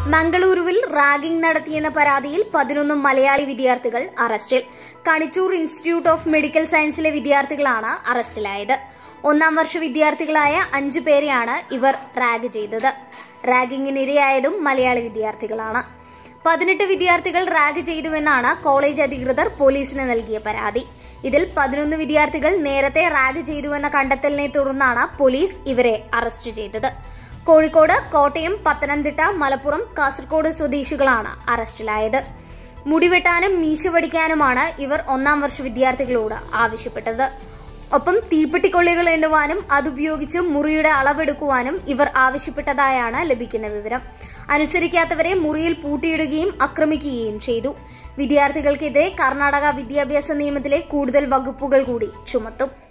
മംഗളൂരുവിൽ ragging നടത്തിയെന്ന പരാതിയിൽ പതിനൊന്ന് മലയാളി വിദ്യാർത്ഥികൾ അറസ്റ്റിൽ കണിച്ചൂർ ഇൻസ്റ്റിറ്റ്യൂട്ട് ഓഫ് മെഡിക്കൽ സയൻസിലെ വിദ്യാർത്ഥികളാണ് അറസ്റ്റിലായത് ഒന്നാം വർഷ വിദ്യാർത്ഥികളായ അഞ്ചു പേരെയാണ് ഇവർ റാഗ് ചെയ്തത് റാഗിങ്ങിനിരയായതും മലയാളി വിദ്യാർത്ഥികളാണ് പതിനെട്ട് വിദ്യാർത്ഥികൾ റാഗ് ചെയ്തുവെന്നാണ് കോളേജ് അധികൃതർ പോലീസിന് നൽകിയ പരാതി ഇതിൽ പതിനൊന്ന് വിദ്യാർത്ഥികൾ നേരത്തെ റാഗ് ചെയ്തുവെന്ന കണ്ടെത്തലിനെ തുടർന്നാണ് പോലീസ് ഇവരെ അറസ്റ്റ് ചെയ്തത് കോഴിക്കോട് കോട്ടയം പത്തനംതിട്ട മലപ്പുറം കാസർഗോഡ് സ്വദേശികളാണ് അറസ്റ്റിലായത് മുടിവെട്ടാനും മീശ വടിക്കാനുമാണ് ഇവർ ഒന്നാം വർഷ വിദ്യാർത്ഥികളോട് ആവശ്യപ്പെട്ടത് ഒപ്പം തീപ്പെട്ടിക്കൊള്ളികൾ എണ്ണുവാനും അതുപയോഗിച്ച് മുറിയുടെ അളവെടുക്കുവാനും ഇവർ ആവശ്യപ്പെട്ടതായാണ് ലഭിക്കുന്ന വിവരം അനുസരിക്കാത്തവരെ മുറിയിൽ പൂട്ടിയിടുകയും ആക്രമിക്കുകയും ചെയ്തു വിദ്യാർത്ഥികൾക്കെതിരെ കർണാടക വിദ്യാഭ്യാസ നിയമത്തിലെ കൂടുതൽ വകുപ്പുകൾ കൂടി ചുമത്തും